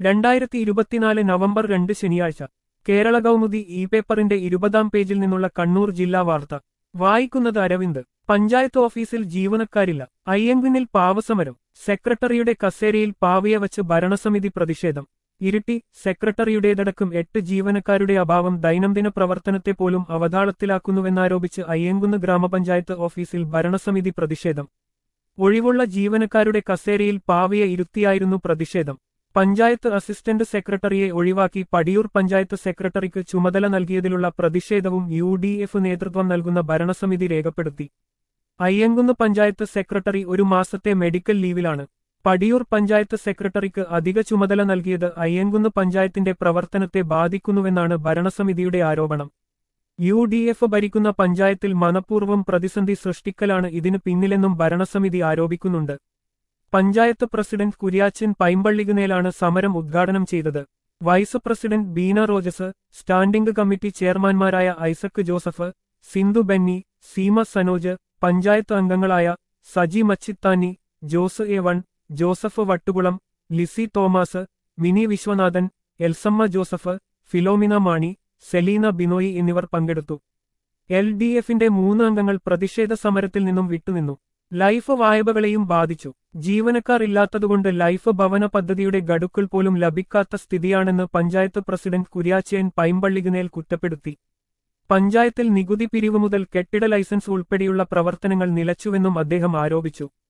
രണ്ടായിരത്തി ഇരുപത്തിനാല് നവംബർ രണ്ട് ശനിയാഴ്ച കേരള കൗമുദി ഇ പേപ്പറിന്റെ ഇരുപതാം പേജിൽ നിന്നുള്ള കണ്ണൂർ ജില്ലാ വാർത്ത വായിക്കുന്നത് അരവിന്ദ് പഞ്ചായത്ത് ഓഫീസിൽ ജീവനക്കാരില്ല അയ്യങ്കുന്നിൽ പാവസമരം സെക്രട്ടറിയുടെ കസേരയിൽ പാവയെ വച്ച് ഭരണസമിതി പ്രതിഷേധം ഇരിട്ടി സെക്രട്ടറിയുടേതടക്കം എട്ട് ജീവനക്കാരുടെ അഭാവം ദൈനംദിന പ്രവർത്തനത്തെ പോലും അവതാളത്തിലാക്കുന്നുവെന്നാരോപിച്ച് അയ്യങ്കുന്ന് ഗ്രാമപഞ്ചായത്ത് ഓഫീസിൽ ഭരണസമിതി പ്രതിഷേധം ഒഴിവുള്ള ജീവനക്കാരുടെ കസേരയിൽ പാവയെ ഇരുത്തിയായിരുന്നു പ്രതിഷേധം പഞ്ചായത്ത് അസിസ്റ്റന്റ് സെക്രട്ടറിയെ ഒഴിവാക്കി പടിയൂർ പഞ്ചായത്ത് സെക്രട്ടറിക്ക് ചുമതല നൽകിയതിലുള്ള പ്രതിഷേധവും യു ഡി എഫ് നേതൃത്വം നൽകുന്ന ഭരണസമിതി രേഖപ്പെടുത്തി അയ്യങ്കുന്ന് പഞ്ചായത്ത് സെക്രട്ടറി ഒരു മാസത്തെ മെഡിക്കൽ ലീവിലാണ് പടിയൂർ പഞ്ചായത്ത് സെക്രട്ടറിക്ക് അധിക ചുമതല നൽകിയത് അയ്യങ്കുന്ന് പഞ്ചായത്തിന്റെ പ്രവർത്തനത്തെ ബാധിക്കുന്നുവെന്നാണ് ഭരണസമിതിയുടെ ആരോപണം യു ഡി എഫ് ഭരിക്കുന്ന പഞ്ചായത്തിൽ മനഃപൂർവ്വം പ്രതിസന്ധി സൃഷ്ടിക്കലാണ് ഇതിന് പിന്നിലെന്നും ഭരണസമിതി ആരോപിക്കുന്നുണ്ട് പഞ്ചായത്ത് പ്രസിഡന്റ് കുര്യാച്ചൻ പൈമ്പള്ളികുന്നേലാണ് സമരം ഉദ്ഘാടനം ചെയ്തത് vice president Beena Rojas standing committee ചെയർമാൻമാരായ ഐസക് ജോസഫ് സിന്ധു ബെന്നി സീമ സനോജ് പഞ്ചായത്ത് അംഗങ്ങളായ സജി മച്ചിത്താനി ജോസ് എ വൺ ജോസഫ് വട്ടുകുളം ലിസി തോമസ് മിനി വിശ്വനാഥൻ എൽസമ്മ ജോസഫ് ഫിലോമിന മാണി സെലീന ബിനോയി എന്നിവർ പങ്കെടുത്തു എൽ ഡി എഫിന്റെ മൂന്ന് അംഗങ്ങൾ പ്രതിഷേധ സമരത്തിൽ നിന്നും വിട്ടുനിന്നു ലൈഫ് വായ്പകളെയും ബാധിച്ചു ജീവനക്കാർ ഇല്ലാത്തതുകൊണ്ട് ലൈഫ് ഭവന പദ്ധതിയുടെ ഗഡുക്കൾ പോലും ലഭിക്കാത്ത സ്ഥിതിയാണെന്ന് പഞ്ചായത്ത് പ്രസിഡന്റ് കുര്യാച്ചയൻ പൈമ്പള്ളികുന്നേൽ കുറ്റപ്പെടുത്തി പഞ്ചായത്തിൽ നികുതി പിരിവ് മുതൽ കെട്ടിട ലൈസൻസ് ഉൾപ്പെടെയുള്ള പ്രവർത്തനങ്ങൾ നിലച്ചുവെന്നും അദ്ദേഹം ആരോപിച്ചു